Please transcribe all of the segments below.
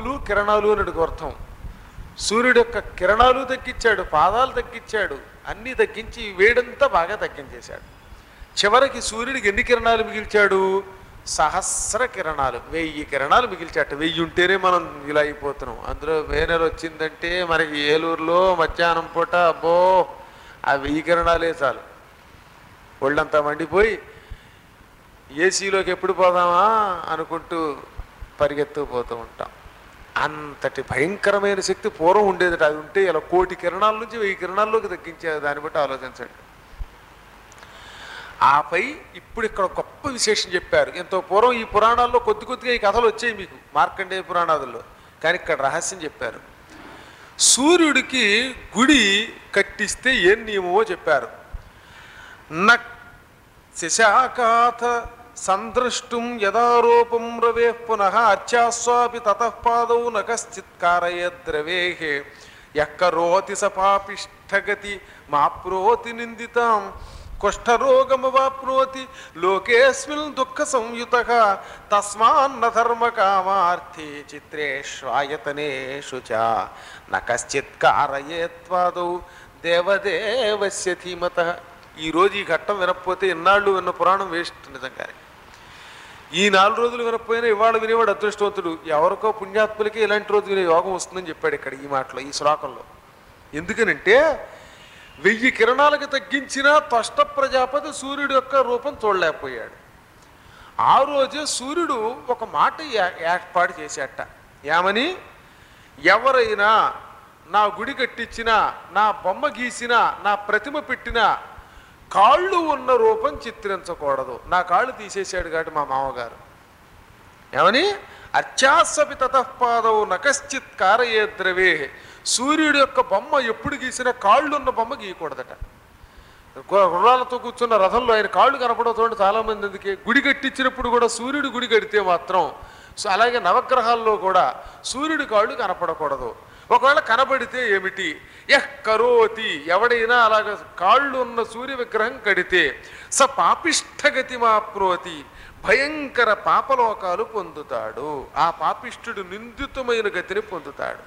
కాంతులు కిరణాలు అని అర్థం సూర్యుడు యొక్క కిరణాలు తగ్గించాడు పాదాలు తగ్గించాడు అన్నీ తగ్గించి ఈ వేడంతా బాగా తగ్గించేశాడు చివరికి సూర్యుడికి ఎన్ని కిరణాలు మిగిల్చాడు సహస్ర కిరణాలు వెయ్యి కిరణాలు మిగిల్చాట వెయ్యి ఉంటేనే మనం ఇలా అయిపోతున్నాం అందులో వేనెల వచ్చిందంటే మనకి ఏలూరులో మధ్యాహ్నం పూట అబ్బో ఆ వెయ్యి కిరణాలే చాలు ఒళ్ళంతా మండిపోయి ఏసీలోకి ఎప్పుడు పోదామా అనుకుంటూ పరిగెత్తు పోతూ ఉంటాం అంతటి భయంకరమైన శక్తి పూర్వం ఉండేదట అది ఉంటే ఇలా కోటి కిరణాల నుంచి వెయ్యి కిరణాల్లోకి తగ్గించే దాన్ని బట్టి ఆలోచించండి ఆపై ఇప్పుడు ఇక్కడ గొప్ప విశేషం చెప్పారు ఎంతో పూర్వం ఈ పురాణాల్లో కొద్ది కొద్దిగా ఈ కథలు వచ్చాయి మీకు మార్కండేయ పురాణాదుల్లో కానీ ఇక్కడ రహస్యం చెప్పారు సూర్యుడికి గుడి కట్టిస్తే ఏం నియమమో చెప్పారు నక్ శశాకాథ సంద్రష్టుం యదారూపం రవే పునః అర్చాస్వాపి తతఃపాదౌ న కశ్చిత్ కారయద్రవేహే యక్కరోతి సపాపిష్టగతి మాప్రోతి నిందితాం కుష్ఠరోగమవాప్నోతి లోకేస్మిన్ దుఃఖ సంయుత తస్మాన్న ధర్మకామార్థే చిత్రేష్వాయతనేషు చ న కశ్చిత్ కారయేత్వాదౌ దేవదేవస్య ధీమత ఈరోజు ఈ ఘట్టం వినకపోతే ఇన్నాళ్ళు విన్న పురాణం వేస్ట్ నిజంగానే ఈ నాలుగు రోజులు వినకపోయినా ఇవాళ వినేవాడు అదృష్టవంతుడు ఎవరికో పుణ్యాత్ములకి ఇలాంటి రోజు వినే యోగం వస్తుందని చెప్పాడు ఇక్కడ ఈ మాటలో ఈ శ్లోకంలో ఎందుకనంటే వెయ్యి కిరణాలకు తగ్గించిన త్వష్ట ప్రజాపతి సూర్యుడి యొక్క రూపం చూడలేకపోయాడు ఆ రోజే సూర్యుడు ఒక మాట ఏ- ఏర్పాటు చేసేట ఏమని ఎవరైనా నా గుడి కట్టించినా నా బొమ్మ గీసినా నా ప్రతిమ పెట్టినా కాళ్ళు ఉన్న రూపం చిత్రించకూడదు నా కాళ్ళు తీసేశాడు కాబట్టి మా మామగారు ఏమని అర్చాసపి తతఃపాదవు నకశ్చిత్ కారయే ద్రవే సూర్యుడి యొక్క బొమ్మ ఎప్పుడు గీసినా కాళ్ళున్న బొమ్మ గీయకూడదట గు- గుర్రాలతో కూర్చున్న రథంలో ఆయన కాళ్ళు కనపడవుతుంటే చాలా మంది ఎందుకే గుడి కట్టించినప్పుడు కూడా సూర్యుడు గుడి కడితే మాత్రం సో అలాగే నవగ్రహాల్లో కూడా సూర్యుడి కాళ్ళు కనపడకూడదు ఒకవేళ కనబడితే ఏమిటి ఎహ్ కరోతి ఎవడైనా అలాగ కాళ్ళు ఉన్న సూర్య విగ్రహం కడితే స పాపిష్ఠగతి మాప్నోతి భయంకర పాపలోకాలు పొందుతాడు ఆ పాపిష్ఠుడు నిందితమైన గతిని పొందుతాడు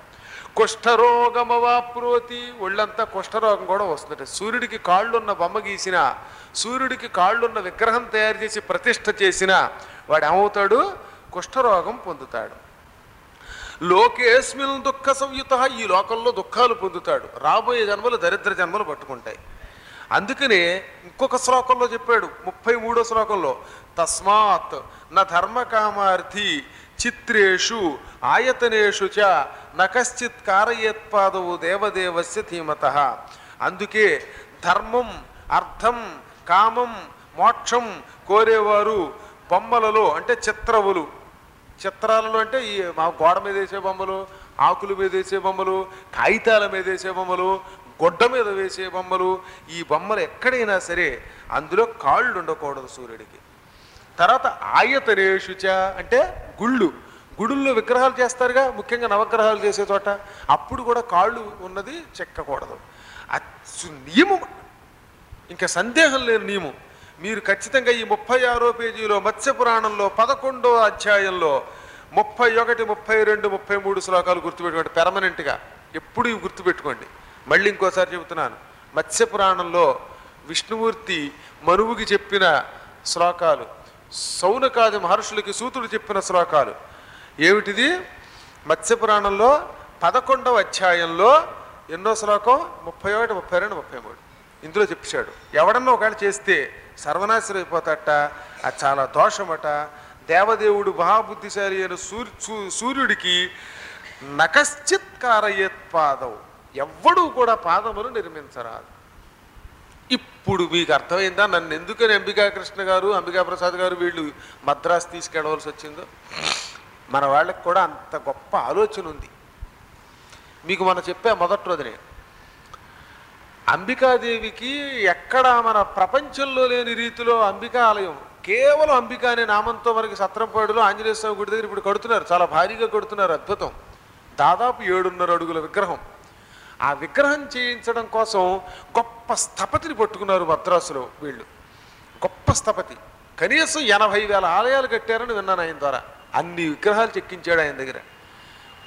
కుష్ఠరోగమవాప్రోతి ఒళ్ళంతా కుష్ఠరోగం కూడా వస్తుంది సూర్యుడికి కాళ్ళున్న బొమ్మ గీసిన సూర్యుడికి కాళ్ళున్న విగ్రహం తయారు చేసి ప్రతిష్ఠ చేసిన వాడు ఏమవుతాడు కుష్ఠరోగం పొందుతాడు లోకేస్మిన్ దుఃఖ సంయుత ఈ లోకంలో దుఃఖాలు పొందుతాడు రాబోయే జన్మలు దరిద్ర జన్మలు పట్టుకుంటాయి అందుకనే ఇంకొక శ్లోకంలో చెప్పాడు ముప్పై మూడో శ్లోకంలో తస్మాత్ నా ధర్మకామార్థి చిత్రేషు ఆయతనేషు చ నకశ్చిత్ కారయేత్పాదవు దేవదేవస్య ధీమత అందుకే ధర్మం అర్థం కామం మోక్షం కోరేవారు బొమ్మలలో అంటే చిత్రవులు చిత్రాలలో అంటే ఈ మా గోడ మీద వేసే బొమ్మలు ఆకుల మీద వేసే బొమ్మలు కాగితాల మీద వేసే బొమ్మలు గొడ్డ మీద వేసే బొమ్మలు ఈ బొమ్మలు ఎక్కడైనా సరే అందులో కాళ్ళు ఉండకూడదు సూర్యుడికి తర్వాత ఆయతనేషుచ అంటే గుళ్ళు గుడుల్లో విగ్రహాలు చేస్తారుగా ముఖ్యంగా నవగ్రహాలు చేసే చోట అప్పుడు కూడా కాళ్ళు ఉన్నది చెక్కకూడదు అది నియమం ఇంకా సందేహం లేని నియమం మీరు ఖచ్చితంగా ఈ ముప్పై ఆరో పేజీలో మత్స్య పురాణంలో పదకొండో అధ్యాయంలో ముప్పై ఒకటి ముప్పై రెండు ముప్పై మూడు శ్లోకాలు గుర్తుపెట్టుకోండి పెర్మనెంట్గా ఎప్పుడు ఇవి గుర్తుపెట్టుకోండి మళ్ళీ ఇంకోసారి చెబుతున్నాను మత్స్య పురాణంలో విష్ణుమూర్తి మనువుకి చెప్పిన శ్లోకాలు సౌనకాది మహర్షులకి సూతుడు చెప్పిన శ్లోకాలు ఏమిటిది మత్స్య పురాణంలో పదకొండవ అధ్యాయంలో ఎన్నో శ్లోకం ముప్పై ఒకటి ముప్పై రెండు ముప్పై మూడు ఇందులో చెప్పాడు ఎవడన్నా ఒకవేళ చేస్తే సర్వనాశనం అయిపోతాట అది చాలా దోషమట దేవదేవుడు మహాబుద్ధిశాలి అయిన సూర్యు సూ- సూర్యుడికి నకశ్చిత్ కారయేత్ పాదం ఎవ్వడూ కూడా పాదములు నిర్మించరాదు ఇప్పుడు మీకు అర్థమైందా నన్ను ఎందుకని అంబికా కృష్ణ గారు అంబికా ప్రసాద్ గారు వీళ్ళు మద్రాసు తీసుకెళ్ళవలసి వచ్చిందో మన వాళ్ళకి కూడా అంత గొప్ప ఆలోచన ఉంది మీకు మనం చెప్పా మొదటి రోజునే అంబికాదేవికి ఎక్కడ మన ప్రపంచంలో లేని రీతిలో అంబికా ఆలయం కేవలం అంబిక అనే నామంతో మనకి సత్రంపాడులో ఆంజనేయ స్వామి గుడి దగ్గర ఇప్పుడు కడుతున్నారు చాలా భారీగా కడుతున్నారు అద్భుతం దాదాపు ఏడున్నర అడుగుల విగ్రహం ఆ విగ్రహం చేయించడం కోసం గొప్ప స్థపతిని పట్టుకున్నారు మద్రాసులో వీళ్ళు గొప్ప స్థపతి కనీసం ఎనభై వేల ఆలయాలు కట్టారని విన్నాను ఆయన ద్వారా అన్ని విగ్రహాలు చెక్కించాడు ఆయన దగ్గర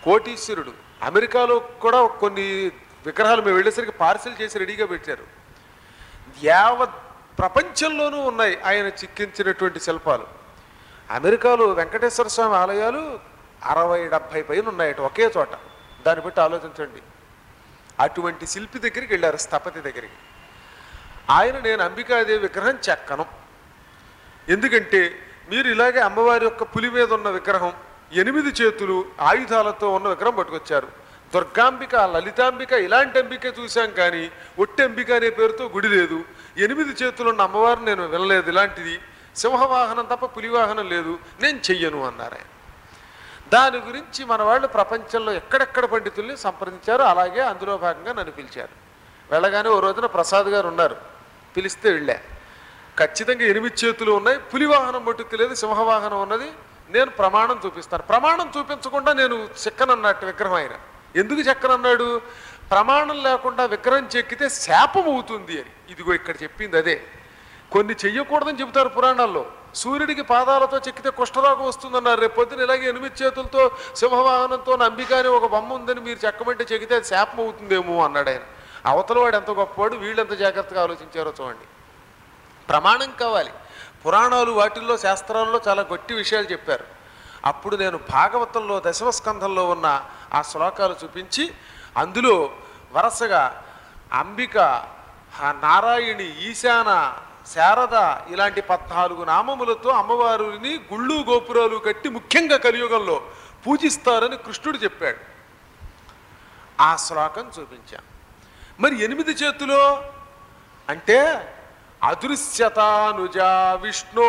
కోటీశ్వరుడు అమెరికాలో కూడా కొన్ని విగ్రహాలు మేము వెళ్ళేసరికి పార్సిల్ చేసి రెడీగా పెట్టారు యావత్ ప్రపంచంలోనూ ఉన్నాయి ఆయన చిక్కించినటువంటి శిల్పాలు అమెరికాలో వెంకటేశ్వర స్వామి ఆలయాలు అరవై డెబ్భై పైన ఉన్నాయట ఒకే చోట దాన్ని బట్టి ఆలోచించండి అటువంటి శిల్పి దగ్గరికి వెళ్ళారు స్థపతి దగ్గరికి ఆయన నేను అంబికాదేవి విగ్రహం చెక్కను ఎందుకంటే మీరు ఇలాగే అమ్మవారి యొక్క పులి మీద ఉన్న విగ్రహం ఎనిమిది చేతులు ఆయుధాలతో ఉన్న విగ్రహం పట్టుకొచ్చారు దుర్గాంబిక లలితాంబిక ఇలాంటి అంబిక చూశాం కానీ ఒట్టి అంబిక అనే పేరుతో గుడి లేదు ఎనిమిది చేతులు ఉన్న అమ్మవారిని నేను వినలేదు ఇలాంటిది సింహవాహనం తప్ప పులి వాహనం లేదు నేను చెయ్యను అన్నారు ఆయన దాని గురించి మన వాళ్ళు ప్రపంచంలో ఎక్కడెక్కడ పండితుల్ని సంప్రదించారు అలాగే అందులో భాగంగా నన్ను పిలిచారు వెళ్ళగానే ఓ రోజున ప్రసాద్ గారు ఉన్నారు పిలిస్తే వెళ్ళా ఖచ్చితంగా ఎనిమిది చేతులు ఉన్నాయి పులి వాహనం మట్టుకు లేదు సింహవాహనం ఉన్నది నేను ప్రమాణం చూపిస్తాను ప్రమాణం చూపించకుండా నేను చెక్కనన్నట్టు విగ్రహం ఆయన ఎందుకు చెక్కనన్నాడు ప్రమాణం లేకుండా విగ్రహం చెక్కితే శాపం అవుతుంది అని ఇదిగో ఇక్కడ చెప్పింది అదే కొన్ని చెయ్యకూడదని చెబుతారు పురాణాల్లో సూర్యుడికి పాదాలతో చెక్కితే కుష్ఠరోగం వస్తుందన్నారు రేపు పొద్దున ఇలాగే ఎనిమిది చేతులతో సింహవాహనంతో నంబిక అని ఒక బొమ్మ ఉందని మీరు చెక్కమంటే చెక్కితే అది శాపం అవుతుందేమో అన్నాడు ఆయన అవతల వాడు ఎంత గొప్పవాడు వీళ్ళు ఎంత జాగ్రత్తగా ఆలోచించారో చూడండి ప్రమాణం కావాలి పురాణాలు వాటిల్లో శాస్త్రాల్లో చాలా గట్టి విషయాలు చెప్పారు అప్పుడు నేను భాగవతంలో దశమ స్కంధంలో ఉన్న ఆ శ్లోకాలు చూపించి అందులో వరుసగా అంబిక హ- నారాయణి ఈశాన శారద ఇలాంటి పద్నాలుగు నామములతో అమ్మవారిని గుళ్ళు గోపురాలు కట్టి ముఖ్యంగా కలియుగంలో పూజిస్తారని కృష్ణుడు చెప్పాడు ఆ శ్లోకం చూపించాం మరి ఎనిమిది చేతులో అంటే అదృశ్యతానుజా విష్ణో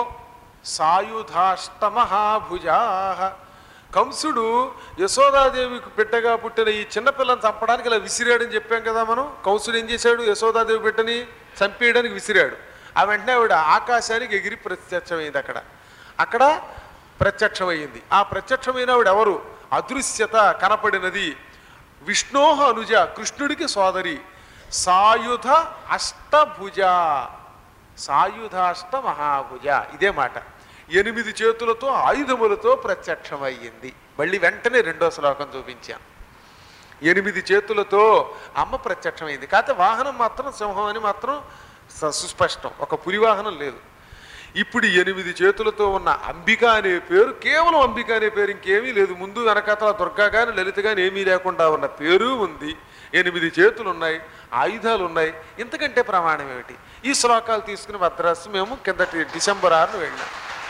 సాయుధాష్టమహాభుజా కంసుడు యశోదాదేవికి బిడ్డగా పుట్టిన ఈ చిన్నపిల్లని చంపడానికి ఇలా విసిరాడని చెప్పాం కదా మనం కంసుడు ఏం చేశాడు యశోదాదేవి బిడ్డని చంపేయడానికి విసిరాడు ఆ వెంటనే ఆవిడ ఆకాశానికి ఎగిరి ప్రత్యక్షమైంది అక్కడ అక్కడ ప్రత్యక్షమైంది ఆ ప్రత్యక్షమైన ఆవిడ ఎవరు అదృశ్యత కనపడినది విష్ణోహ అనుజ కృష్ణుడికి సోదరి సాయుధ అష్టభుజ సాయుధాష్ట మహాభుజ ఇదే మాట ఎనిమిది చేతులతో ఆయుధములతో ప్రత్యక్షమయ్యింది మళ్ళీ వెంటనే రెండో శ్లోకం చూపించాం ఎనిమిది చేతులతో అమ్మ ప్రత్యక్షమైంది కాకపోతే వాహనం మాత్రం సింహం అని మాత్రం స- సుస్పష్టం ఒక పులి వాహనం లేదు ఇప్పుడు ఎనిమిది చేతులతో ఉన్న అంబిక అనే పేరు కేవలం అంబిక అనే పేరు ఇంకేమీ లేదు ముందు వెనకాతల దుర్గా కానీ లలిత కానీ ఏమీ లేకుండా ఉన్న పేరు ఉంది ఎనిమిది చేతులు ఉన్నాయి ఆయుధాలు ఉన్నాయి ఇంతకంటే ప్రమాణం ఏమిటి ఈ శ్లోకాలు తీసుకుని మద్రాసు మేము కిందటి డిసెంబర్ ఆరును వెళ్ళాం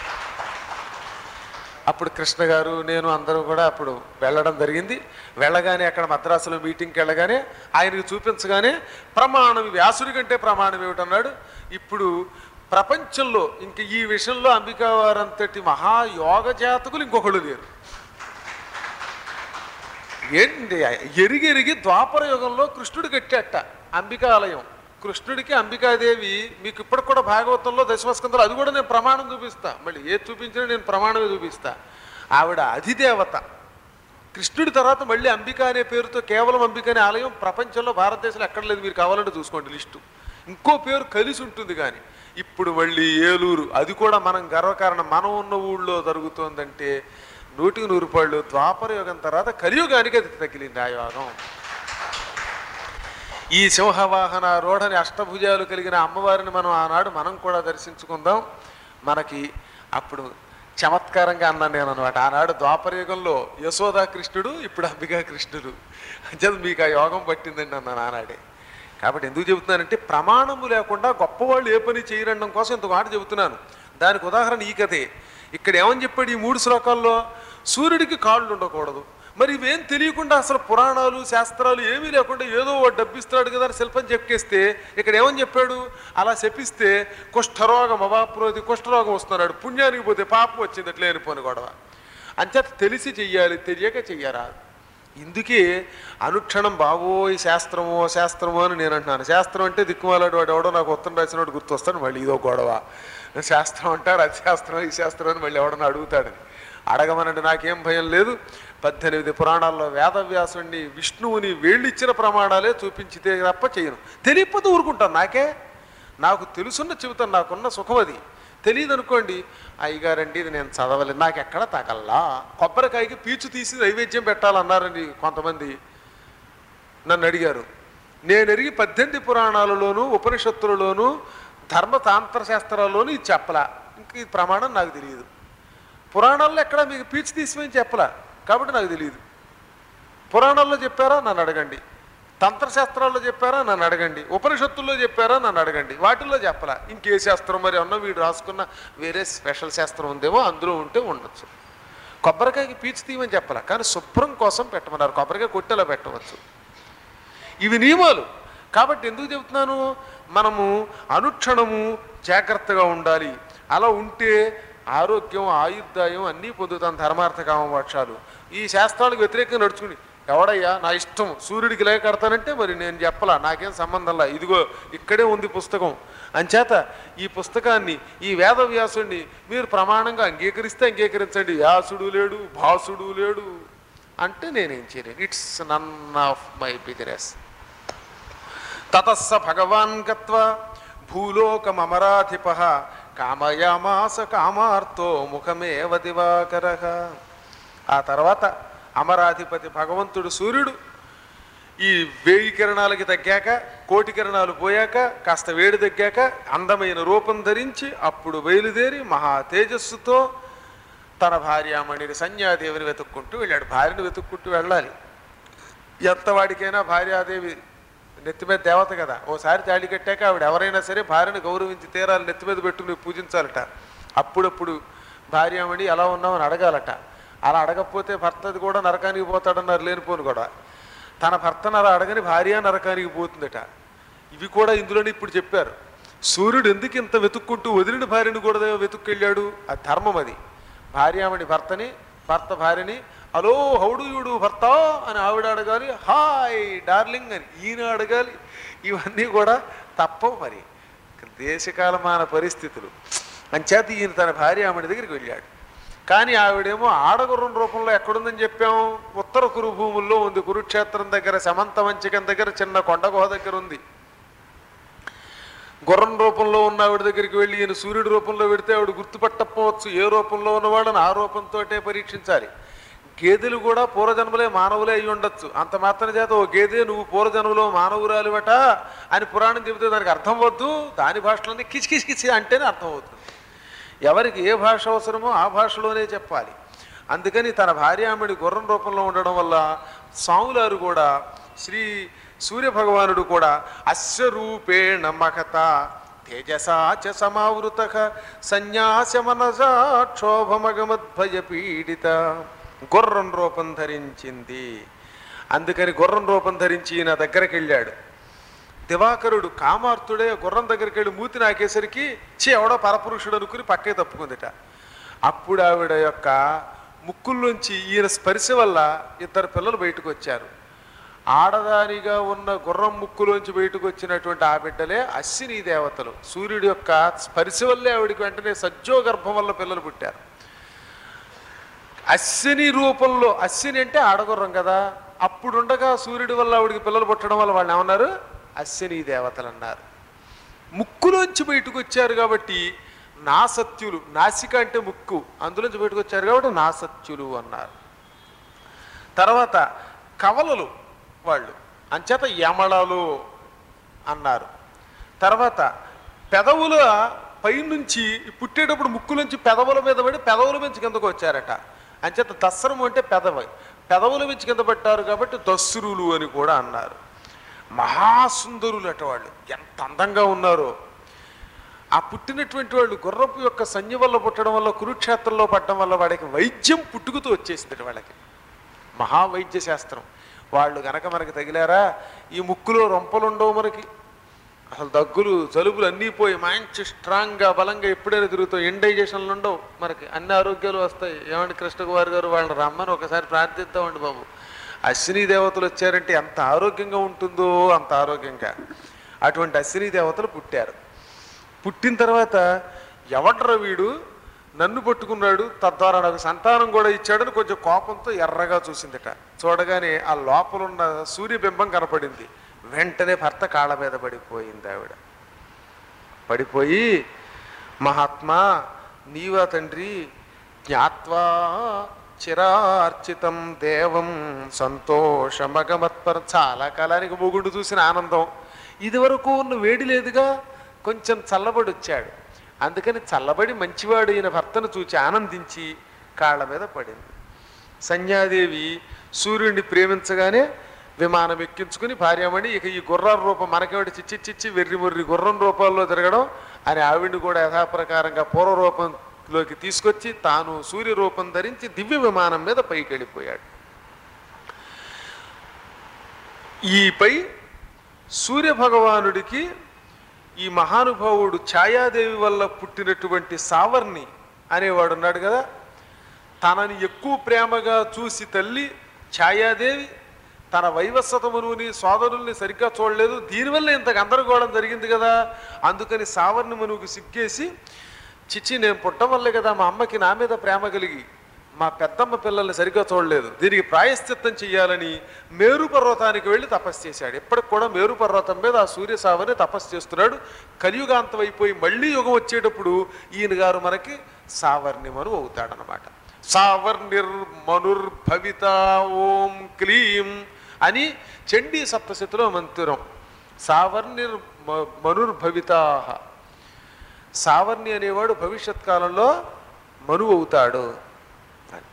అప్పుడు కృష్ణ గారు నేను అందరూ కూడా అప్పుడు వెళ్ళడం జరిగింది వెళ్ళగానే అక్కడ మద్రాసులో మీటింగ్కి వెళ్ళగానే ఆయనకి చూపించగానే ప్రమాణం వ్యాసుడి కంటే ప్రమాణం ఏమిటన్నాడు ఇప్పుడు ప్రపంచంలో ఇంక ఈ విషయంలో అంబికా వారంతటి మహాయోగ జాతకులు ఇంకొకళ్ళు లేరు ఏంటి ఎరిగి ఎరిగి ద్వాపర యుగంలో కృష్ణుడు కట్టాట అంబికా ఆలయం కృష్ణుడికి అంబికాదేవి మీకు ఇప్పటికి కూడా భాగవతంలో దశమస్కంధంలో అది కూడా నేను ప్రమాణం చూపిస్తా మళ్ళీ ఏది చూపించినా నేను ప్రమాణమే చూపిస్తా ఆవిడ అధిదేవత కృష్ణుడి తర్వాత మళ్ళీ అంబిక అనే పేరుతో కేవలం అంబిక అనే ఆలయం ప్రపంచంలో భారతదేశంలో ఎక్కడ లేదు మీరు కావాలంటే చూసుకోండి లిస్టు ఇంకో పేరు కలిసి ఉంటుంది కానీ ఇప్పుడు మళ్ళీ ఏలూరు అది కూడా మనం గర్వకారణం మనం ఉన్న ఊళ్ళో జరుగుతోందంటే నూటికి నూరు పాళ్ళు ద్వాపర యుగం తర్వాత కలియుగానికి అది తగిలింది ఆ యోగం ఈ సింహవాహన రోఢని అష్టభుజాలు కలిగిన అమ్మవారిని మనం ఆనాడు మనం కూడా దర్శించుకుందాం మనకి అప్పుడు చమత్కారంగా అన్నాను నేను అనమాట ఆనాడు ద్వాపరయుగంలో యశోదా కృష్ణుడు ఇప్పుడు అంబికా కృష్ణుడు అంచేది మీకు ఆ యోగం పట్టిందండి అన్నాను ఆనాడే కాబట్టి ఎందుకు చెబుతున్నానంటే ప్రమాణము లేకుండా గొప్పవాళ్ళు ఏ పని చేయరడం కోసం ఇంత మాట చెబుతున్నాను దానికి ఉదాహరణ ఈ కథే ఇక్కడ ఏమని చెప్పాడు ఈ మూడు శ్లోకాల్లో సూర్యుడికి కాళ్ళు ఉండకూడదు మరి ఇవేం తెలియకుండా అసలు పురాణాలు శాస్త్రాలు ఏమీ లేకుండా ఏదో వాడు డబ్బిస్తాడు కదా అని శిల్పం చెక్కేస్తే ఇక్కడ ఏమని చెప్పాడు అలా శపిస్తే కుష్ఠరోగం అవాప్రోది కుష్ఠరోగం వస్తున్నాడు పుణ్యానికి పోతే పాపం వచ్చింది అట్లే అనిపోని గొడవ అంచేత తెలిసి చెయ్యాలి తెలియక చెయ్యరాదు ఇందుకే అనుక్షణం బాగోయ్ శాస్త్రమో శాస్త్రమో అని నేను అంటున్నాను శాస్త్రం అంటే దిక్కుమాలాడు వాడు ఎవడో నాకు ఉత్తరం రాసినవాడు గుర్తొస్తాడు మళ్ళీ ఇదో గొడవ శాస్త్రం అంటారు అది శాస్త్రం ఈ శాస్త్రం అని మళ్ళీ ఎవడన్నా అడుగుతాడని అడగమనంటే నాకేం భయం లేదు పద్దెనిమిది పురాణాల్లో వేదవ్యాసుడిని విష్ణువుని వేళ్ళిచ్చిన ప్రమాణాలే చూపించితే తప్ప చేయను తెలియకపోతే ఊరుకుంటాను నాకే నాకు తెలుసున్న చెబుతాను నాకున్న సుఖం అది తెలియదు అనుకోండి అయ్యగారండి ఇది నేను చదవలేదు నాకు ఎక్కడ తగల్లా కొబ్బరికాయకి పీచు తీసి నైవేద్యం పెట్టాలన్నారండి కొంతమంది నన్ను అడిగారు నేను ఎరిగి పద్దెనిమిది పురాణాలలోను ఉపనిషత్తులలోను ధర్మతాంత్ర శాస్త్రాల్లోనూ ఇది చెప్పలా ఇంక ఈ ప్రమాణం నాకు తెలియదు పురాణాల్లో ఎక్కడ మీకు పీచు తీసిమని చెప్పలా కాబట్టి నాకు తెలియదు పురాణాల్లో చెప్పారా నన్ను అడగండి తంత్రశాస్త్రాల్లో చెప్పారా నన్ను అడగండి ఉపనిషత్తుల్లో చెప్పారా నన్ను అడగండి వాటిల్లో చెప్పలా ఇంకే శాస్త్రం మరి అన్న వీడు రాసుకున్న వేరే స్పెషల్ శాస్త్రం ఉందేమో అందులో ఉంటే ఉండొచ్చు కొబ్బరికాయకి పీచు తీయమని చెప్పాల కానీ శుభ్రం కోసం పెట్టమన్నారు కొబ్బరికాయ కొట్టెలో పెట్టవచ్చు ఇవి నియమాలు కాబట్టి ఎందుకు చెబుతున్నాను మనము అనుక్షణము జాగ్రత్తగా ఉండాలి అలా ఉంటే ఆరోగ్యం ఆయుర్దాయం అన్నీ పొందుతాం ధర్మార్థ కామమోక్షాలు ఈ శాస్త్రాలకు వ్యతిరేకంగా నడుచుకుని ఎవడయ్యా నా ఇష్టం సూర్యుడికి లేఖ కడతానంటే మరి నేను చెప్పలా నాకేం సంబంధంలా ఇదిగో ఇక్కడే ఉంది పుస్తకం అంచేత ఈ పుస్తకాన్ని ఈ వేదవ్యాసుడిని మీరు ప్రమాణంగా అంగీకరిస్తే అంగీకరించండి వ్యాసుడు లేడు భాసుడు లేడు అంటే నేనేం చేయలేను it's none of my business తతస్స భగవాన్ గత్వా భూలోకమరాధిప కామయామాస కామార్తో ముఖమేవ దివాకర ఆ తర్వాత అమరాధిపతి భగవంతుడు సూర్యుడు ఈ వేయి కిరణాలకి తగ్గాక కోటి కిరణాలు పోయాక కాస్త వేడి తగ్గాక అందమైన రూపం ధరించి అప్పుడు బయలుదేరి మహా తేజస్సుతో తన భార్యామణిని సంధ్యాదేవిని వెతుక్కుంటూ వెళ్ళాడు భార్యను వెతుక్కుంటూ వెళ్ళాలి ఎంత వాడికైనా భార్యాదేవి నెత్తి మీద దేవత కదా ఓసారి తాళి కట్టాక ఆవిడ ఎవరైనా సరే భార్యను గౌరవించి తీరాలి నెత్తి మీద పెట్టుకుని పూజించాలట అప్పుడప్పుడు భార్యామణి ఎలా ఉన్నామని అడగాలట అలా అడగకపోతే భర్తది కూడా నరకానికి పోతాడన్నారు లేనిపోను కూడా తన భర్తను అలా అడగని భార్య నరకానికి పోతుందట ఇవి కూడా ఇందులోనే ఇప్పుడు చెప్పారు సూర్యుడు ఎందుకు ఇంత వెతుక్కుంటూ వదిలిన భార్యను కూడా వెతుక్కెళ్ళాడు అది ధర్మం అది భార్యామణి భర్తని భర్త భార్యని హలో హౌడుయుడు భర్త అని ఆవిడ అడగాలి హాయ్ డార్లింగ్ అని ఈయన అడగాలి ఇవన్నీ కూడా తప్పవు మరి దేశకాలమాన పరిస్థితులు అంచేత ఈయన తన భార్య ఆమె దగ్గరికి వెళ్ళాడు కానీ ఆవిడేమో ఆడగుర్రం రూపంలో ఎక్కడుందని చెప్పాం ఉత్తర కురు భూముల్లో ఉంది కురుక్షేత్రం దగ్గర సమంత వంచకం దగ్గర చిన్న కొండ గుహ దగ్గర ఉంది గుర్రం రూపంలో ఉన్న ఆవిడ దగ్గరికి వెళ్ళి ఈయన సూర్యుడి రూపంలో పెడితే ఆవిడ గుర్తుపట్టకపోవచ్చు ఏ రూపంలో ఉన్నవాడని ఆ రూపంతోటే పరీక్షించాలి గేదెలు కూడా పూర్వజన్మలే మానవులే అయి ఉండొచ్చు అంత మాత్రం చేత ఓ గేదె నువ్వు పూర్వజన్మలో మానవురాలివట అని పురాణం చెబితే దానికి అర్థం వద్దు దాని భాషలోనే కిచి కిచి కిచి అంటేనే అర్థం అవుతుంది ఎవరికి ఏ భాష అవసరమో ఆ భాషలోనే చెప్పాలి అందుకని తన భార్యామణి గుర్రం రూపంలో ఉండడం వల్ల స్వాములారు కూడా శ్రీ సూర్య భగవానుడు కూడా అశ్వరూపేణ మహత తేజసా చ సమావృత సన్యాస మనసా క్షోభమగమద్భయ పీడిత గుర్రం రూపం ధరించింది అందుకని గుర్రం రూపం ధరించి నా దగ్గరికి వెళ్ళాడు దివాకరుడు కామార్తుడే గుర్రం దగ్గరికి వెళ్ళి మూతి నాకేసరికి చే ఎవడో పరపురుషుడు అనుకుని పక్కే తప్పుకుందిట అప్పుడు ఆవిడ యొక్క ముక్కుల్లోంచి ఈయన స్పర్శ వల్ల ఇద్దరు పిల్లలు బయటకు వచ్చారు ఆడదానిగా ఉన్న గుర్రం ముక్కులోంచి బయటకు వచ్చినటువంటి ఆ బిడ్డలే అశ్విని దేవతలు సూర్యుడి యొక్క స్పర్శ వల్లే ఆవిడికి వెంటనే సజ్జో గర్భం వల్ల పిల్లలు పుట్టారు అశ్విని రూపంలో అశ్విని అంటే ఆడగుర్రం కదా అప్పుడుండగా సూర్యుడి వల్ల ఆవిడికి పిల్లలు పుట్టడం వల్ల వాళ్ళు ఏమన్నారు అశ్విని దేవతలు అన్నారు ముక్కులోంచి బయటకు వచ్చారు కాబట్టి నాసత్యులు నాసిక అంటే ముక్కు అందులోంచి బయటకు వచ్చారు కాబట్టి నాసత్యులు అన్నారు తర్వాత కవలలు వాళ్ళు అంచేత యమళలు అన్నారు తర్వాత పెదవుల పైనుంచి పుట్టేటప్పుడు ముక్కులోంచి పెదవుల మీద పడి పెదవుల నుంచి కిందకు వచ్చారట అంచేత దస్సరం అంటే పెదవి పెదవుల నుంచి కింద పట్టారు కాబట్టి దస్సురులు అని కూడా అన్నారు మహాసుందరులు అట వాళ్ళు ఎంత అందంగా ఉన్నారో ఆ పుట్టినటువంటి వాళ్ళు గుర్రపు యొక్క సంధ్య వల్ల పుట్టడం వల్ల కురుక్షేత్రంలో పట్టడం వల్ల వాడికి వైద్యం పుట్టుకుతూ వచ్చేసింది వాళ్ళకి మహావైద్య శాస్త్రం వాళ్ళు గనక మనకి తగిలారా ఈ ముక్కులో రొంపలు ఉండవు మనకి అసలు దగ్గులు జలుబులు అన్నీ పోయి మంచి స్ట్రాంగ్గా బలంగా ఎప్పుడైనా తిరుగుతాయి ఇండైజేషన్లు ఉండవు మనకి అన్ని ఆరోగ్యాలు వస్తాయి ఏమండి కృష్ణకుమార్ గారు వాళ్ళని రమ్మని ఒకసారి ప్రార్థిద్దామండి బాబు అశ్విని దేవతలు వచ్చారంటే ఎంత ఆరోగ్యంగా ఉంటుందో అంత ఆరోగ్యంగా అటువంటి అశ్విని దేవతలు పుట్టారు పుట్టిన తర్వాత ఎవడ్రా వీడు నన్ను పట్టుకున్నాడు తద్వారా నాకు సంతానం కూడా ఇచ్చాడని కొంచెం కోపంతో ఎర్రగా చూసిందట చూడగానే ఆ లోపలున్న సూర్యబింబం కనపడింది వెంటనే భర్త కాళ్ళ మీద పడిపోయింది ఆవిడ పడిపోయి మహాత్మా నీవా తండ్రి జ్ఞాత్వా చిరార్చితం దేవం సంతోషమగమత్పర చాలా కాలానికి మొగుడు చూసిన ఆనందం ఇదివరకు ఉన్న వేడి లేదుగా కొంచెం చల్లబడి వచ్చాడు అందుకని చల్లబడి మంచివాడు అయిన భర్తను చూచి ఆనందించి కాళ్ళ మీద పడింది సంధ్యాదేవి సూర్యుడిని ప్రేమించగానే విమానం ఎక్కించుకుని భార్యమణి ఇక ఈ గుర్రాల రూపం మనకేమిటి చిచ్చి చిచ్చి వెర్రి ముర్రి గుర్రం రూపాల్లో తిరగడం అని ఆవిడ్ని కూడా యథాప్రకారంగా పూర్వ రూపంలోకి తీసుకొచ్చి తాను సూర్య రూపం ధరించి దివ్య విమానం మీద పైకి వెళ్ళిపోయాడు ఈపై సూర్య భగవానుడికి ఈ మహానుభావుడు ఛాయాదేవి వల్ల పుట్టినటువంటి సావర్ణి అనేవాడు ఉన్నాడు కదా తనని ఎక్కువ ప్రేమగా చూసి తల్లి ఛాయాదేవి తన వైవస్వతమునుని సోదరుల్ని సరిగ్గా చూడలేదు దీనివల్ల ఇంత గందరగోళం జరిగింది కదా అందుకని సావర్ణి మనువుకు సిగ్గేసి చిచ్చి నేను పుట్టం వల్లే కదా మా అమ్మకి నా మీద ప్రేమ కలిగి మా పెద్దమ్మ పిల్లల్ని సరిగ్గా చూడలేదు దీనికి ప్రాయశ్చిత్తం చెయ్యాలని మేరు పర్వతానికి వెళ్ళి తపస్సు చేశాడు ఇప్పటికి కూడా మేరు పర్వతం మీద ఆ సూర్య సావని తపస్సు చేస్తున్నాడు కలియుగాంతం అయిపోయి మళ్ళీ యుగం వచ్చేటప్పుడు ఈయన గారు మనకి సావర్ణిమను అవుతాడనమాట సావర్ణిర్మనుర్భవిత ఓం క్లీం అని చండీ సప్తశతిలో మంత్రం సావర్ణిర్ మ- మనుర్భవితాహ సావర్ణి అనేవాడు భవిష్యత్ కాలంలో మనువు అవుతాడు అని.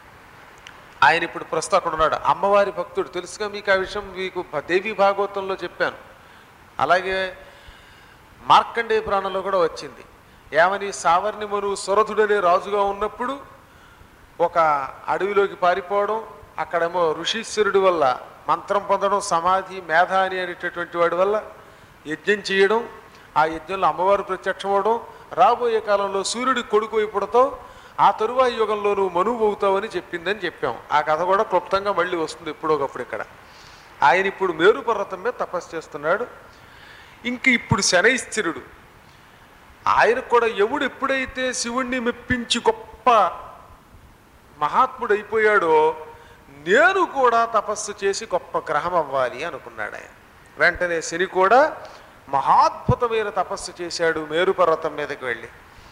ఆయన ఇప్పుడు ప్రస్తుతం అక్కడ ఉన్నాడు అమ్మవారి భక్తుడు తెలుసుగా మీకు ఆ విషయం మీకు భ- దేవీ భాగవతంలో చెప్పాను అలాగే మార్కండేయ పురాణంలో కూడా వచ్చింది ఏమని సావర్ణి మనువు సురథుడనే రాజుగా ఉన్నప్పుడు ఒక అడవిలోకి పారిపోవడం అక్కడేమో ఋషీశ్వరుడి వల్ల మంత్రం పొందడం సమాధి మేధ అని అనేటటువంటి వాడి వల్ల యజ్ఞం చేయడం ఆ యజ్ఞంలో అమ్మవారు ప్రత్యక్షమవడం రాబోయే కాలంలో సూర్యుడి కొడుకు అయిపోవడంతో ఆ తరువాయి యుగంలో నువ్వు మనువు అవుతావని చెప్పిందని చెప్పాం ఆ కథ కూడా క్లుప్తంగా మళ్ళీ వస్తుంది ఎప్పుడోకప్పుడు ఇక్కడ ఆయన ఇప్పుడు మేరు పర్వతం మీద తపస్సు చేస్తున్నాడు ఇంక ఇప్పుడు శనైశ్చరుడు ఆయనకు కూడా ఎవడు ఎప్పుడైతే శివుణ్ణి మెప్పించి గొప్ప మహాత్ముడు అయిపోయాడో నేను కూడా తపస్సు చేసి గొప్ప గ్రహం అవ్వాలి అనుకున్నాడు ఆయన వెంటనే శని కూడా మహాద్భుతమైన తపస్సు చేశాడు మేరు పర్వతం మీదకి వెళ్ళి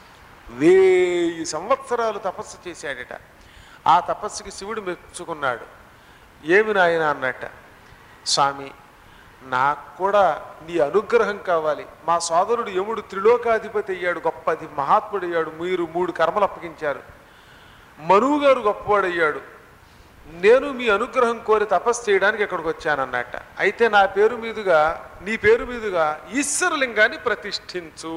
వెయ్యి సంవత్సరాలు తపస్సు చేశాడట ఆ తపస్సుకి శివుడు మెచ్చుకున్నాడు ఏమి నాయన అన్నట్ట స్వామి నాకు కూడా నీ అనుగ్రహం కావాలి మా సోదరుడు యముడు త్రిలోకాధిపతి అయ్యాడు గొప్ప అది మహాత్ముడు అయ్యాడు మీరు మూడు కర్మలు అప్పగించారు మనువు గారు గొప్పవాడయ్యాడు నేను మీ అనుగ్రహం కోరి తపస్సు చేయడానికి ఇక్కడికి వచ్చానన్నట్ట అయితే నా పేరు మీదుగా నీ పేరు మీదుగా ఈశ్వరలింగాన్ని ప్రతిష్ఠించు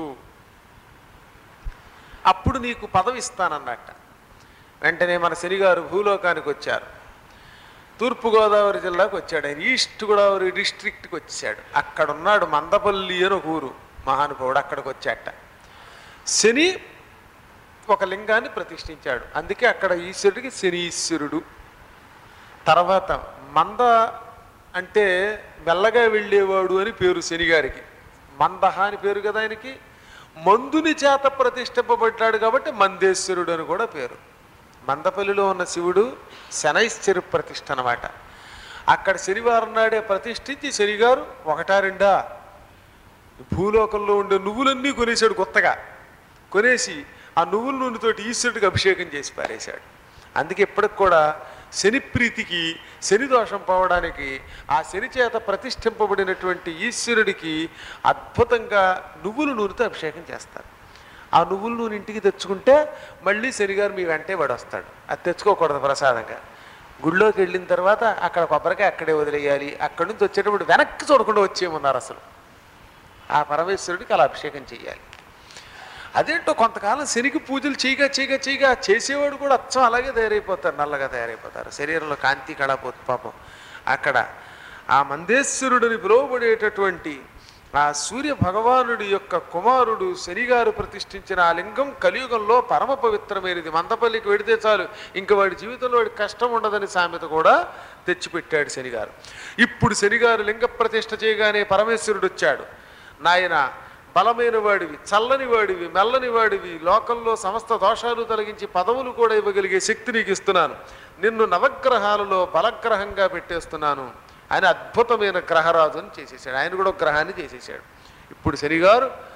అప్పుడు నీకు పదవి ఇస్తానన్నట్ట వెంటనే మన శనిగారు భూలోకానికి వచ్చారు తూర్పుగోదావరి జిల్లాకు వచ్చాడు ఆయన ఈస్ట్ గోదావరి డిస్ట్రిక్ట్కి వచ్చాడు అక్కడ ఉన్నాడు మందపల్లి అని ఒక ఊరు మహానుభావుడు అక్కడికి వచ్చాట శని ఒక లింగాన్ని ప్రతిష్ఠించాడు అందుకే అక్కడ ఈశ్వరుడికి శనీశ్వరుడు తర్వాత మంద అంటే మెల్లగా వెళ్ళేవాడు అని పేరు శనిగారికి మందహ అని పేరు కదా ఆయనకి మందుని చేత ప్రతిష్ఠింపబడ్డాడు కాబట్టి మందేశ్వరుడు అని కూడా పేరు మందపల్లిలో ఉన్న శివుడు శనైశ్వరు ప్రతిష్ఠ అన్నమాట అక్కడ శనివారం నాడే ప్రతిష్ఠించి శనిగారు ఒకటా రెండా భూలోకంలో ఉండే నువ్వులన్నీ కొనేశాడు కొత్తగా కొనేసి ఆ నువ్వుల నూనెతోటి ఈశ్వరుడికి అభిషేకం చేసి పారేశాడు అందుకే ఇప్పటికి కూడా శని ప్రీతికి శని దోషం పోవడానికి ఆ శని చేత ప్రతిష్ఠింపబడినటువంటి ఈశ్వరుడికి అద్భుతంగా నువ్వుల నూనెతో అభిషేకం చేస్తారు ఆ నువ్వుల నూనె ఇంటికి తెచ్చుకుంటే మళ్ళీ శనిగారు మీ వెంటే వాడు వస్తాడు అది తెచ్చుకోకూడదు ప్రసాదంగా గుళ్ళోకి వెళ్ళిన తర్వాత అక్కడ కొబ్బరికాయ అక్కడే వదిలేయాలి అక్కడి నుంచి వచ్చేటప్పుడు వెనక్కి చూడకుండా వచ్చేయమన్నారు అసలు ఆ పరమేశ్వరుడికి అలా అభిషేకం చేయాలి అదేంటో కొంతకాలం శనికి పూజలు చేయగా చేయగా చేయగా చేసేవాడు కూడా అచ్చం అలాగే తయారైపోతారు నల్లగా తయారైపోతారు శరీరంలో కాంతి కళపోతు పాపం అక్కడ ఆ మందేశ్వరుడిని పిలువబడేటటువంటి ఆ సూర్య భగవానుడి యొక్క కుమారుడు శనిగారు ప్రతిష్ఠించిన ఆ లింగం కలియుగంలో పరమ పవిత్రమైనది మందపల్లికి వెడితే చాలు ఇంక వాడి జీవితంలో వాడి కష్టం ఉండదని సామెత కూడా తెచ్చిపెట్టాడు శనిగారు ఇప్పుడు శనిగారు లింగ ప్రతిష్ఠ చేయగానే పరమేశ్వరుడు వచ్చాడు నాయన బలమైన వాడివి చల్లని వాడివి మెల్లని వాడివి లోకంలో సమస్త దోషాలు తొలగించి పదవులు కూడా ఇవ్వగలిగే శక్తి నీకు ఇస్తున్నాను నిన్ను నవగ్రహాలలో బలగ్రహంగా పెట్టేస్తున్నాను ఆయన అద్భుతమైన గ్రహరాజుని చేసేసాడు ఆయన కూడా ఒక గ్రహాన్ని చేసేసాడు ఇప్పుడు శనిగారు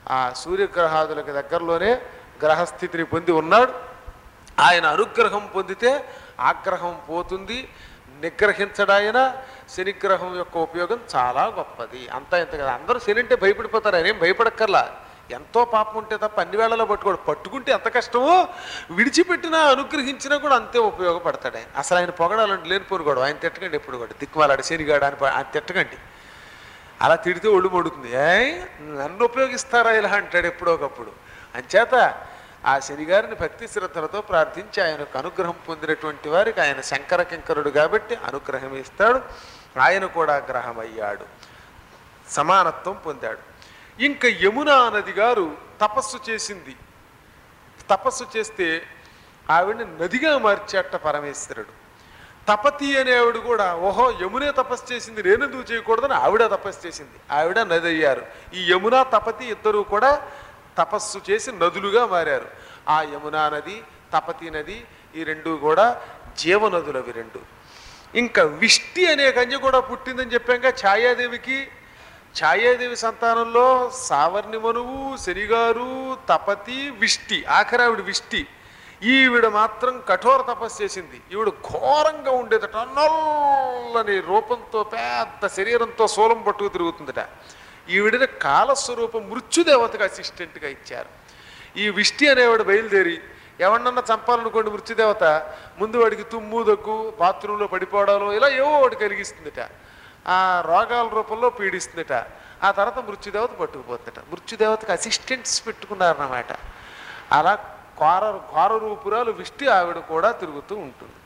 ఆ సూర్యగ్రహాదులకు దగ్గరలోనే గ్రహస్థితిని పొంది ఉన్నాడు ఆయన అనుగ్రహం పొందితే ఆగ్రహం పోతుంది నిగ్రహించడాయన శనిగ్రహం యొక్క ఉపయోగం చాలా గొప్పది అంతా ఇంత కదా అందరూ శని అంటే భయపడిపోతారు ఆయన ఏం భయపడక్కర్లా ఎంతో పాపం ఉంటే తప్ప అన్ని వేళలో పట్టుకోడు పట్టుకుంటే ఎంత కష్టమో విడిచిపెట్టినా అనుగ్రహించినా కూడా అంతే ఉపయోగపడతాడు ఆయన అసలు ఆయన పొగడాలంటే లేనిపోరు కూడా ఆయన తిట్టకండి ఎప్పుడు కూడా దిక్కుమాలాడు శనిగాడు అని ప- ఆయన తిట్టకండి అలా తిడితే ఒళ్ళు మొడుతుంది ఏ నన్ను ఉపయోగిస్తారా ఇలా అంటాడు ఎప్పుడో ఒకప్పుడు అంచేత ఆ శనిగారిని భక్తి శ్రద్ధలతో ప్రార్థించి ఆయనకు అనుగ్రహం పొందినటువంటి వారికి ఆయన శంకర కింకరుడు కాబట్టి అనుగ్రహం ఇస్తాడు ఆయన కూడా గ్రహం అయ్యాడు సమానత్వం పొందాడు ఇంకా యమునా నది గారు తపస్సు చేసింది తపస్సు చేస్తే ఆవిడని నదిగా మార్చేట పరమేశ్వరుడు తపతి అనే ఆవిడ కూడా ఓహో యమునే తపస్సు చేసింది నేనెందుకు చేయకూడదని ఆవిడ తపస్సు చేసింది ఆవిడ నది అయ్యారు ఈ యమున తపతి ఇద్దరు కూడా తపస్సు చేసి నదులుగా మారారు ఆ యమునా నది తపతి నది ఈ రెండు కూడా జీవనదులు అవి రెండు ఇంకా విష్టి అనే కన్య కూడా పుట్టిందని చెప్పాక ఛాయాదేవికి ఛాయాదేవి సంతానంలో సావర్ణి మనువు శనిగారు తపతి విష్టి ఆఖరి ఆవిడ విష్టి ఈవిడ మాత్రం కఠోర తపస్సు చేసింది ఈవిడ ఘోరంగా ఉండేదట నల్లని రూపంతో పెద్ద శరీరంతో సోలం పట్టుకు తిరుగుతుందట ఈవిడని కాలస్వరూపం మృత్యుదేవతకు అసిస్టెంట్గా ఇచ్చారు ఈ విష్టి అనేవాడు బయలుదేరి ఎవరినన్నా చంపాలనుకోండి మృత్యుదేవత ముందు వాడికి తుమ్ము దగ్గు బాత్రూంలో పడిపోవడాలు ఇలా ఏవో ఒకటి కలిగిస్తుందట ఆ రోగాల రూపంలో పీడిస్తుందట ఆ తర్వాత మృత్యుదేవత పట్టుకుపోతుందట మృత్యుదేవతకు అసిస్టెంట్స్ పెట్టుకున్నారన్నమాట అలా ఘోర ఘోర రూపురాలు విష్టి ఆవిడ కూడా తిరుగుతూ ఉంటుంది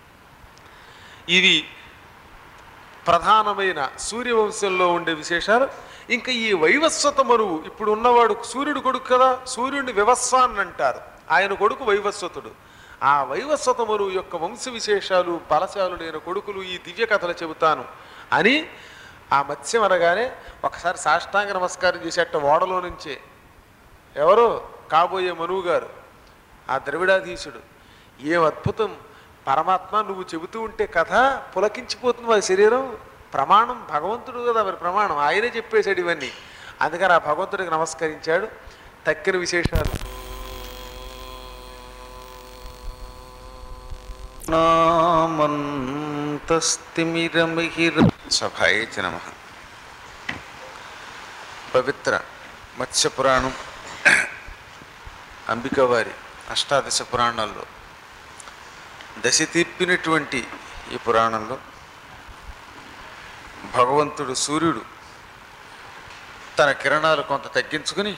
ఇది ప్రధానమైన సూర్యవంశంలో ఉండే విశేషాలు ఇంకా ఈ వైవస్వత మనువు ఇప్పుడు ఉన్నవాడు సూర్యుడు కొడుకు కదా సూర్యుడిని వివస్వాన్ అంటారు ఆయన కొడుకు వైవస్వతుడు ఆ వైవస్వత మనువు యొక్క వంశ విశేషాలు బలశాలుడైన కొడుకులు ఈ దివ్య కథలు చెబుతాను అని ఆ మత్స్యం అనగానే ఒకసారి సాష్టాంగ నమస్కారం చేసేట ఓడలో నుంచే ఎవరు కాబోయే మనువు గారు ఆ ద్రవిడాధీశుడు ఏం అద్భుతం పరమాత్మ నువ్వు చెబుతూ ఉంటే కథ పులకించిపోతుంది వారి శరీరం ప్రమాణం భగవంతుడు కదా మరి ప్రమాణం ఆయనే చెప్పేశాడు ఇవన్నీ అందుకని ఆ భగవంతుడికి నమస్కరించాడు తక్కిన విశేషాలు నామంతస్తిమిరమిహిర సభాయే నమ పవిత్ర మత్స్య పురాణం అంబికవారి అష్టాదశ పురాణాల్లో దశ తీర్పినటువంటి ఈ పురాణంలో భగవంతుడు సూర్యుడు తన కిరణాలు కొంత తగ్గించుకుని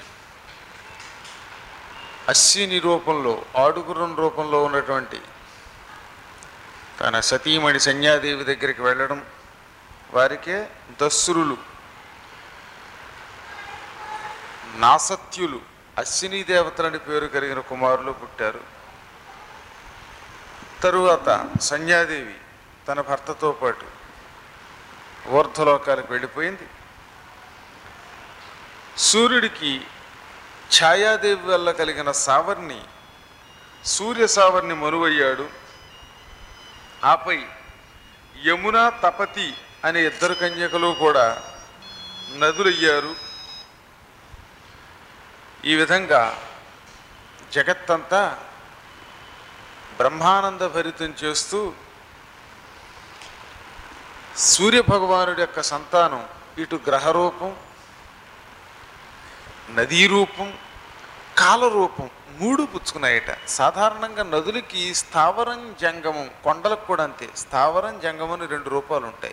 అశ్విని రూపంలో ఆడుగురం రూపంలో ఉన్నటువంటి తన సతీమణి సంధ్యాదేవి దగ్గరికి వెళ్ళడం వారికే దస్సురులు నాసత్యులు అశ్విని దేవతలని పేరు కలిగిన కుమారులు పుట్టారు తరువాత సంధ్యాదేవి తన భర్తతో పాటు ఊర్ధ్వలోకాలకు వెళ్ళిపోయింది సూర్యుడికి ఛాయాదేవి వల్ల కలిగిన సావర్ణి సూర్య సావర్ణి మరువయ్యాడు ఆపై యమున తపతి అనే ఇద్దరు కన్యకలు కూడా నదులయ్యారు ఈ విధంగా జగత్తంతా బ్రహ్మానంద భరితం చేస్తూ సూర్యభగవానుడి యొక్క సంతానం ఇటు గ్రహరూపం నదీ రూపం కాలరూపం మూడు పుచ్చుకున్నాయట సాధారణంగా నదులకి స్థావరం జంగమం కొండలకు కూడా అంతే స్థావరం జంగమం అని రెండు రూపాలు ఉంటాయి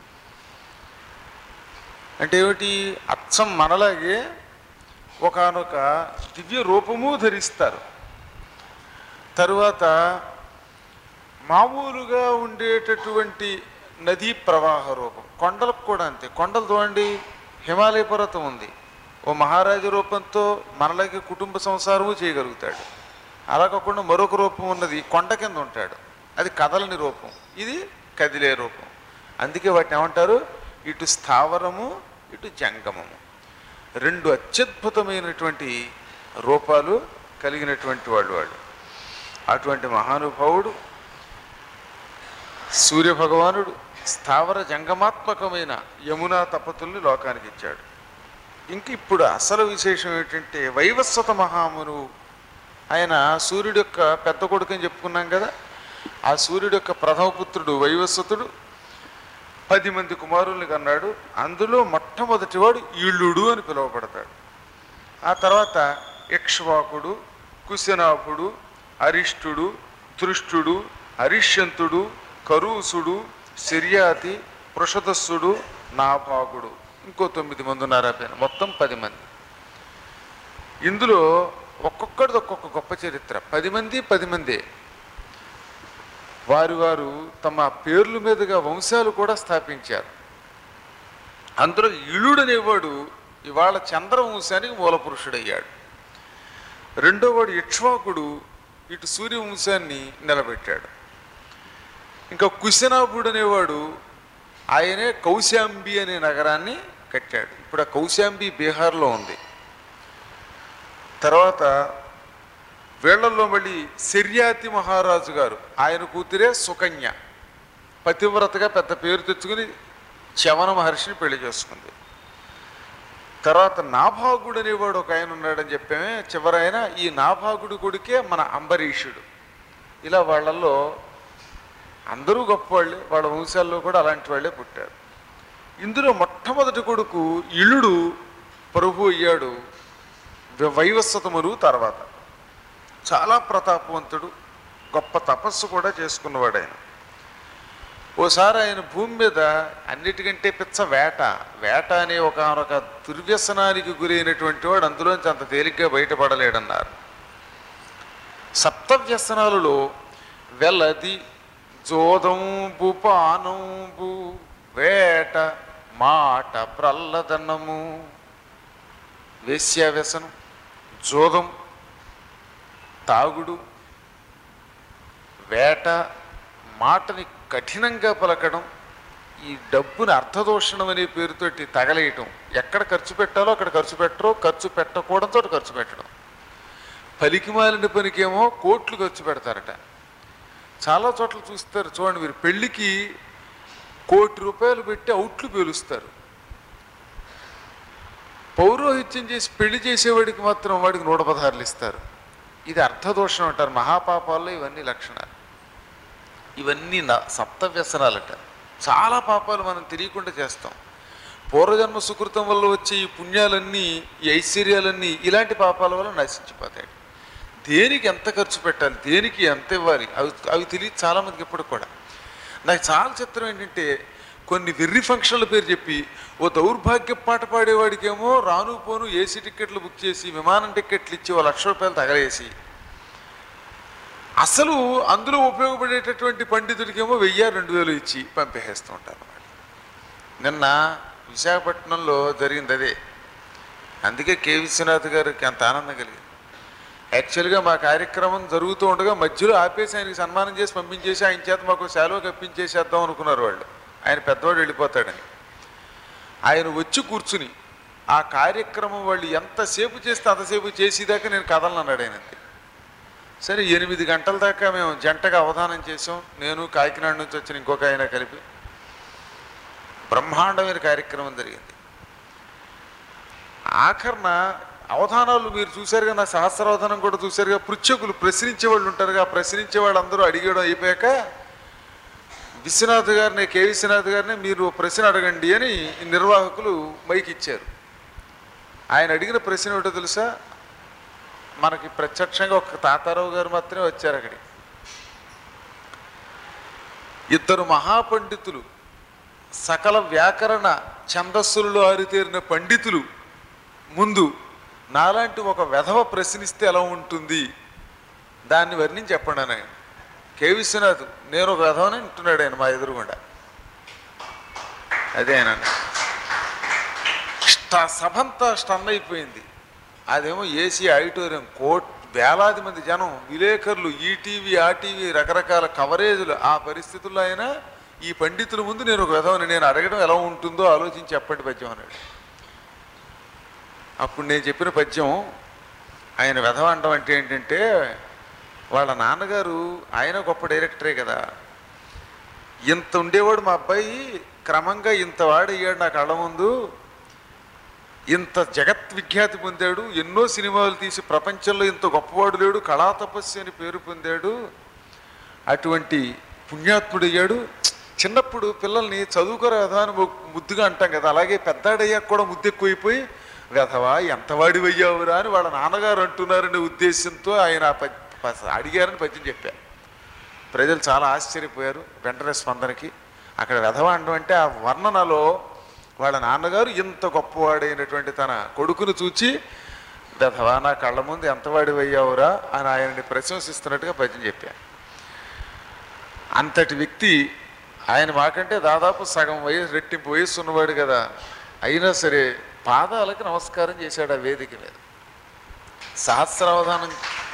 అంటే ఏమిటి అచ్చం మనలాగే ఒకానొక దివ్య రూపము ధరిస్తారు తరువాత మామూలుగా ఉండేటటువంటి నదీ ప్రవాహ రూపం కొండలకు కూడా అంతే కొండలు చూడండి హిమాలయ పర్వతం ఉంది ఓ మహారాజు రూపంతో మనలాగే కుటుంబ సంసారము చేయగలుగుతాడు అలా కాకుండా మరొక రూపం ఉన్నది కొండ కింద ఉంటాడు అది కదలని రూపం ఇది కదిలే రూపం అందుకే వాటిని ఏమంటారు ఇటు స్థావరము ఇటు జంగమము రెండు అత్యద్భుతమైనటువంటి రూపాలు కలిగినటువంటి వాళ్ళు వాళ్ళు అటువంటి మహానుభావుడు సూర్యభగవానుడు స్థావర జంగమాత్మకమైన యమునా తపతుల్ని లోకానికి ఇచ్చాడు ఇంక ఇప్పుడు అసలు విశేషం ఏంటంటే వైవస్వత మహామునువు ఆయన సూర్యుడి యొక్క పెద్ద కొడుకు అని చెప్పుకున్నాం కదా ఆ సూర్యుడి యొక్క ప్రథమ పుత్రుడు వైవస్వతుడు పది మంది కుమారుల్ని కన్నాడు అందులో మొట్టమొదటివాడు ఈళ్ళుడు అని పిలువబడతాడు ఆ తర్వాత ఇక్ష్వాకుడు కుశనాభుడు అరిష్టుడు దృష్టుడు అరిష్యంతుడు కరూసుడు శర్యాతి పృషదస్సుడు నాభాగుడు ఇంకో తొమ్మిది మంది ఉన్నారు ఆ పైన మొత్తం పది మంది ఇందులో ఒక్కొక్కడిది ఒక్కొక్క గొప్ప చరిత్ర పది మంది పది మందే వారు వారు తమ పేర్ల మీదుగా వంశాలు కూడా స్థాపించారు అందులో ఇళుడు అనేవాడు ఇవాళ చంద్రవంశానికి మూలపురుషుడయ్యాడు రెండోవాడు ఇక్ష్వాకుడు ఇటు సూర్యవంశాన్ని నిలబెట్టాడు ఇంకా కుశనాభుడు అనేవాడు ఆయనే కౌశాంబి అనే నగరాన్ని కట్టాడు ఇప్పుడు ఆ కౌశాంబి బీహార్లో ఉంది తర్వాత వీళ్లలో మళ్ళీ శర్యాతి మహారాజు గారు ఆయన కూతురే సుకన్య పతివ్రతగా పెద్ద పేరు తెచ్చుకుని చవన మహర్షిని పెళ్లి చేసుకుంది తర్వాత నాభాగుడు అనేవాడు ఒక ఆయన ఉన్నాడని చెప్పామే చివరైన ఈ నాభాగుడు కొడుకే మన అంబరీషుడు ఇలా వాళ్ళల్లో అందరూ గొప్పవాళ్ళే వాళ్ళ వంశాల్లో కూడా అలాంటి వాళ్ళే పుట్టారు ఇందులో మొట్టమొదటి కొడుకు ఇళుడు ప్రభు అయ్యాడు వ- వైవస్వతమురు తర్వాత చాలా ప్రతాపవంతుడు గొప్ప తపస్సు కూడా చేసుకున్నవాడు ఆయన ఓసారి ఆయన భూమి మీద అన్నిటికంటే పిచ్చ వేట వేట అనే ఒక ఒక దుర్వ్యసనానికి గురైనటువంటి వాడు అందులోంచి అంత తేలిగ్గా బయటపడలేడన్నారు సప్త వ్యసనాలలో వెలది జోదంబు పానంబు వేట మాట ప్రల్లదనము వేశ్యా వ్యసనం జోదం తాగుడు వేట మాటని కఠినంగా పలకడం ఈ డబ్బుని అర్థదోషణం అనే పేరుతోటి తగలేయటం ఎక్కడ ఖర్చు పెట్టాలో అక్కడ ఖర్చు పెట్టరు ఖర్చు పెట్టకూడదు ఖర్చు పెట్టడం పలికి మాలిన పనికేమో కోట్లు ఖర్చు పెడతారట చాలా చోట్ల చూస్తారు చూడండి మీరు పెళ్ళికి కోటి రూపాయలు పెట్టి అవుట్లు పేలుస్తారు పౌరోహిత్యం చేసి పెళ్లి చేసేవాడికి మాత్రం వాడికి నూట పదహారులు ఇస్తారు ఇది అర్థదోషం అంటారు మహాపాపాల్లో ఇవన్నీ లక్షణాలు ఇవన్నీ నా సప్త వ్యసనాలట చాలా పాపాలు మనం తెలియకుండా చేస్తాం పూర్వజన్మ సుకృతం వల్ల వచ్చే ఈ పుణ్యాలన్నీ ఈ ఐశ్వర్యాలన్నీ ఇలాంటి పాపాల వల్ల నశించిపోతాయి దేనికి ఎంత ఖర్చు పెట్టాలి దేనికి ఎంత ఇవ్వాలి అవి అవి తెలియదు చాలామందికి ఇప్పటికి కూడా నాకు చాలా చిత్రం ఏంటంటే కొన్ని వెర్రి ఫంక్షన్ల పేరు చెప్పి ఓ దౌర్భాగ్య పాట పాడేవాడికేమో రాను పోను ఏసీ టిక్కెట్లు బుక్ చేసి విమానం టిక్కెట్లు ఇచ్చి ఓ లక్ష రూపాయలు తగలేసి అసలు అందులో ఉపయోగపడేటటువంటి పండితుడికేమో వెయ్యి రెండు వేలు ఇచ్చి పంపేస్తూ ఉంటారు వాళ్ళు నిన్న విశాఖపట్నంలో జరిగింది అదే అందుకే కె విశ్వనాథ్ గారికి అంత ఆనందం కలిగింది యాక్చువల్గా మా కార్యక్రమం జరుగుతూ ఉండగా మధ్యలో ఆపేసి ఆయనకి సన్మానం చేసి పంపించేసి ఆయన చేత మాకు సెలవు కప్పించేసేద్దాం అనుకున్నారు వాళ్ళు ఆయన పెద్దవాడు వెళ్ళిపోతాడని ఆయన వచ్చి కూర్చుని ఆ కార్యక్రమం వాళ్ళు ఎంతసేపు చేస్తే అంతసేపు చేసేదాకా నేను కథలను అన్నాడు ఆయన అంతే సరే ఎనిమిది గంటల దాకా మేము జంటగా అవధానం చేసాం నేను కాకినాడ నుంచి వచ్చిన ఇంకొక ఆయన కలిపి బ్రహ్మాండమైన కార్యక్రమం జరిగింది ఆఖరణ అవధానాలు మీరు చూశారుగా నా సహస్రావధానం కూడా చూశారుగా పృచ్ఛకులు ప్రశ్నించే వాళ్ళు ఉంటారుగా ఆ ప్రశ్నించే వాళ్ళు అందరూ అడిగడం అయిపోయాక విశ్వనాథ్ గారిని కె విశ్వనాథ్ గారిని మీరు ఓ ప్రశ్న అడగండి అని ఈ నిర్వాహకులు మైక్ ఇచ్చారు ఆయన అడిగిన ప్రశ్న ఏమిటో తెలుసా మనకి ప్రత్యక్షంగా ఒక తాతారావు గారు మాత్రమే వచ్చారు అక్కడికి ఇద్దరు మహాపండితులు సకల వ్యాకరణ ఛందస్సులలో ఆరితేరిన పండితులు ముందు నాలాంటి ఒక వెధవ ప్రశ్నిస్తే ఎలా ఉంటుంది దాన్ని వర్ణించి చెప్పండి అని ఆయన కె విశ్వనాథ్ నేను ఒక వెధవని అంటున్నాడు ఆయన మా ఎదురుగుండా అదే ఆయన అన్నది. స్ట- సభంతా స్టన్ అయిపోయింది అదేమో ఏసీ ఆడిటోరియం కోట్ వేలాది మంది జనం విలేకరులు ఈటీవీ ఆటీవీ రకరకాల కవరేజీలు ఆ పరిస్థితుల్లో అయినా ఈ పండితుల ముందు నేను ఒక విధవని నేను అడగడం ఎలా ఉంటుందో ఆలోచించి చెప్పండి పద్యం అన్నాడు అప్పుడు నేను చెప్పిన పద్యం ఆయన వెధవ అండం అంటే ఏంటంటే వాళ్ళ నాన్నగారు ఆయన గొప్ప డైరెక్టరే కదా ఇంత ఉండేవాడు మా అబ్బాయి క్రమంగా ఇంత వాడయ్యాడు నా కళ్ళ ముందు ఇంత జగత్ విఖ్యాతి పొందాడు ఎన్నో సినిమాలు తీసి ప్రపంచంలో ఇంత గొప్పవాడు లేడు కళా తపస్సు అని పేరు పొందాడు అటువంటి పుణ్యాత్ముడయ్యాడు చిన్నప్పుడు పిల్లల్ని చదువుకోరాదా అని ము- ముద్దుగా అంటాం కదా అలాగే పెద్దాడయ్యాక కూడా ముద్దు ఎక్కువైపోయి వెధవా ఎంత వాడివయ్యావురా అని వాళ్ళ నాన్నగారు అంటున్నారనే ఉద్దేశంతో ఆయన ఆ పద్- ప- అడిగారని పద్యం చెప్పారు ప్రజలు చాలా ఆశ్చర్యపోయారు వెంటనే స్పందనకి అక్కడ వెధవ అనడం అంటే ఆ వర్ణనలో వాళ్ళ నాన్నగారు ఇంత గొప్పవాడైనటువంటి తన కొడుకును చూచి వెధవా నా కళ్ళ ముందు ఎంత వాడివయ్యావురా అని ఆయన్ని ప్రశంసిస్తున్నట్టుగా పద్యం చెప్పారు అంతటి వ్యక్తి ఆయన మాకంటే దాదాపు సగం వయసు రెట్టింపు వయస్సు ఉన్నవాడు కదా అయినా సరే పాదాలకు నమస్కారం చేశాడు ఆ వేదిక మీద సహస్రావధానం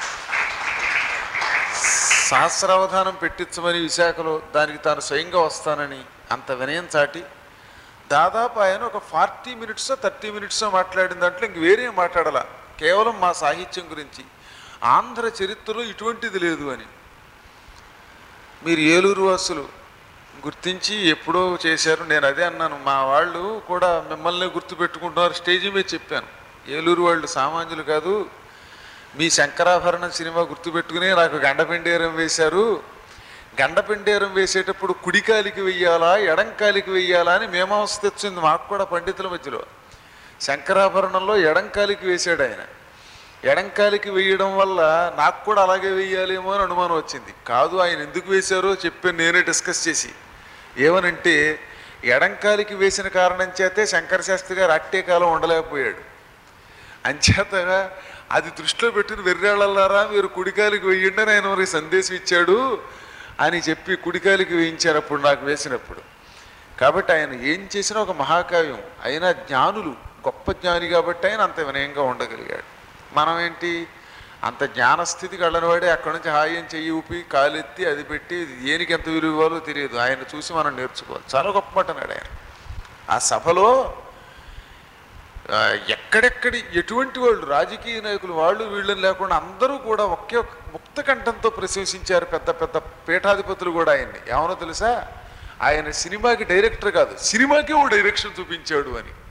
సహస్రావధానం పెట్టించమని విశాఖలో దానికి తాను స్వయంగా వస్తానని అంత వినయం చాటి దాదాపు ఆయన ఒక ఫార్టీ మినిట్స్ థర్టీ మినిట్స్ మాట్లాడిన దాంట్లో ఇంక వేరే మాట్లాడాల కేవలం మా సాహిత్యం గురించి ఆంధ్ర చరిత్రలో ఇటువంటిది లేదు అని మీరు ఏలూరు వాసులు గుర్తించి ఎప్పుడో చేశారు నేను అదే అన్నాను మా వాళ్ళు కూడా మిమ్మల్ని గుర్తుపెట్టుకుంటున్నారు స్టేజీ మీద చెప్పాను ఏలూరు వాళ్ళు సామాన్యులు కాదు మీ శంకరాభరణం సినిమా గుర్తుపెట్టుకుని నాకు గండపెండేరం వేశారు గండపెండేరం వేసేటప్పుడు కుడికాలికి వెయ్యాలా ఎడంకాలికి వెయ్యాలా అని మీమాంస తెచ్చింది మాకు కూడా పండితుల మధ్యలో శంకరాభరణంలో ఎడంకాలికి వేశాడు ఆయన ఎడంకాలికి వేయడం వల్ల నాకు కూడా అలాగే వేయాలేమో అని అనుమానం వచ్చింది కాదు ఆయన ఎందుకు వేశారో చెప్పాను నేనే డిస్కస్ చేసి ఏమనంటే ఎడంకాలికి వేసిన కారణం చేతే శంకర శాస్త్రి గారు అట్టే కాలం ఉండలేకపోయాడు అంచేతగా అది దృష్టిలో పెట్టిన వెర్రాళ్ళలారా మీరు కుడికాలికి వెయ్యండి అని ఆయన మరి సందేశం ఇచ్చాడు అని చెప్పి కుడికాలికి వేయించారు అప్పుడు నాకు వేసినప్పుడు కాబట్టి ఆయన ఏం చేసినా ఒక మహాకావ్యం అయినా జ్ఞానులు గొప్ప జ్ఞాని కాబట్టి ఆయన అంత వినయంగా ఉండగలిగాడు మనం ఏంటి అంత జ్ఞానస్థితికి వెళ్ళనివాడే అక్కడి నుంచి హాయం చెయ్యి ఊపి కాలెత్తి అది పెట్టి దేనికి ఎంత విలువ ఇవ్వాలో తెలియదు ఆయన చూసి మనం నేర్చుకోవాలి చాలా గొప్ప మాట అన్నాడు ఆయన ఆ సభలో ఆ, ఎక్కడెక్కడి ఎటువంటి వాళ్ళు రాజకీయ నాయకులు వాళ్ళు వీళ్ళని లేకుండా అందరూ కూడా ఒకే ఒక్క ముక్త కంఠంతో ప్రశంసించారు పెద్ద పెద్ద పీఠాధిపతులు కూడా ఆయన్ని ఏమనో తెలుసా ఆయన సినిమాకి డైరెక్టర్ కాదు సినిమాకే ఓ డైరెక్షన్ చూపించాడు అని